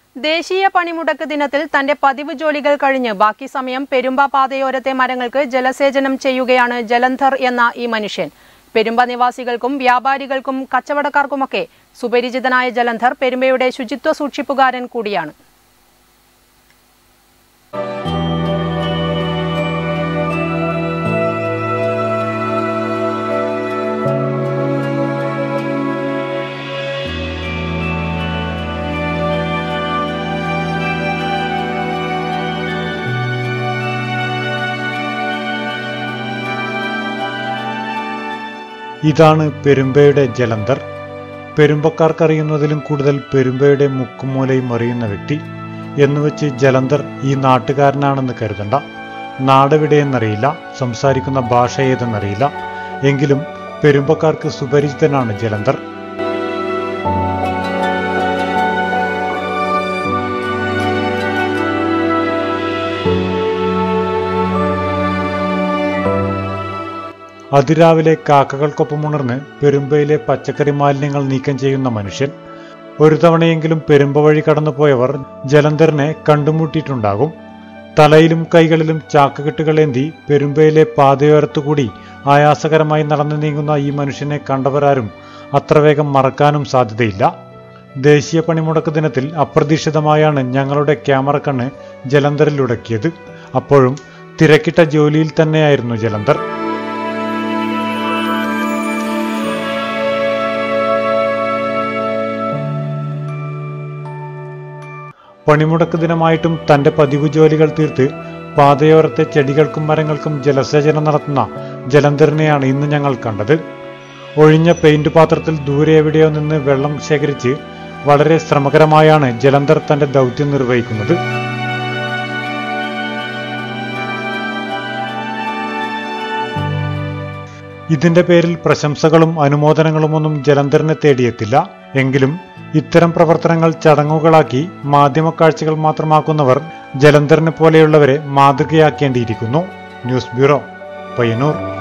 ദേശീയ പണിമുടക്ക് ദിനത്തിൽ തന്റെ പതിവ് ജോലികൾ കഴിഞ്ഞ് ബാക്കി സമയം പെരുമ്പ പാതയോരത്തെ മരങ്ങൾക്ക് ജലസേചനം ചെയ്യുകയാണ് ജലന്ധർ എന്ന ഈ മനുഷ്യൻ പെരുമ്പ നിവാസികൾക്കും വ്യാപാരികൾക്കും കച്ചവടക്കാർക്കുമൊക്കെ സുപരിചിതനായ ജലന്ധർ പെരുമ്പയുടെ ശുചിത്വ സൂക്ഷിപ്പുകാരൻ കൂടിയാണ് ഇതാണ് പെരുമ്പയുടെ ജലന്ധർ പെരുമ്പക്കാർക്കറിയുന്നതിലും കൂടുതൽ പെരുമ്പയുടെ മുക്കുമൂലയും അറിയുന്ന വ്യക്തി എന്നുവെച്ച് ജലന്ധർ ഈ നാട്ടുകാരനാണെന്ന് കരുതണ്ട നാടെവിടെയെന്നറിയില്ല സംസാരിക്കുന്ന ഭാഷ ഏതെന്നറിയില്ല എങ്കിലും പെരുമ്പക്കാർക്ക് സുപരിചിതനാണ് ജലന്ധർ അതിരാവിലെ കാക്കകൾക്കൊപ്പം ഉണർന്ന് പെരുമ്പയിലെ പച്ചക്കറി മാലിന്യങ്ങൾ നീക്കം ചെയ്യുന്ന മനുഷ്യൻ ഒരു തവണയെങ്കിലും പെരുമ്പ വഴി കടന്നുപോയവർ ജലന്ധറിനെ കണ്ടുമുട്ടിയിട്ടുണ്ടാകും തലയിലും കൈകളിലും ചാക്കുകെട്ടുകളേന്തി പെരുമ്പയിലെ പാതയോരത്തുകൂടി ആയാസകരമായി നടന്നു നീങ്ങുന്ന ഈ മനുഷ്യനെ കണ്ടവരാരും അത്ര വേഗം മറക്കാനും സാധ്യതയില്ല ദേശീയ പണിമുടക്ക് ദിനത്തിൽ അപ്രതീക്ഷിതമായാണ് ഞങ്ങളുടെ ക്യാമറ കണ്ണ് ജലന്ധറിൽ ഉടക്കിയത് അപ്പോഴും തിരക്കിട്ട ജോലിയിൽ തന്നെയായിരുന്നു ജലന്ധർ പണിമുടക്ക് ദിനമായിട്ടും തന്റെ പതിവ് ജോലികൾ തീർത്ത് പാതയോരത്തെ ചെടികൾക്കും മരങ്ങൾക്കും ജലസേചനം നടത്തുന്ന ജലന്ധറിനെയാണ് ഇന്ന് ഞങ്ങൾ കണ്ടത് ഒഴിഞ്ഞ പെയിന്റ് പാത്രത്തിൽ ദൂരെ എവിടെയോ നിന്ന് വെള്ളം ശേഖരിച്ച് വളരെ ശ്രമകരമായാണ് ജലന്ധർ തന്റെ ദൗത്യം നിർവഹിക്കുന്നത് ഇതിന്റെ പേരിൽ പ്രശംസകളും അനുമോദനങ്ങളുമൊന്നും ജലന്ധറിനെ തേടിയെത്തില്ല എങ്കിലും ഇത്തരം പ്രവർത്തനങ്ങൾ ചടങ്ങുകളാക്കി മാധ്യമക്കാഴ്ചകൾ മാത്രമാക്കുന്നവർ ജലന്ധറിനെ പോലെയുള്ളവരെ മാതൃകയാക്കേണ്ടിയിരിക്കുന്നു ന്യൂസ് ബ്യൂറോ പയ്യന്നൂർ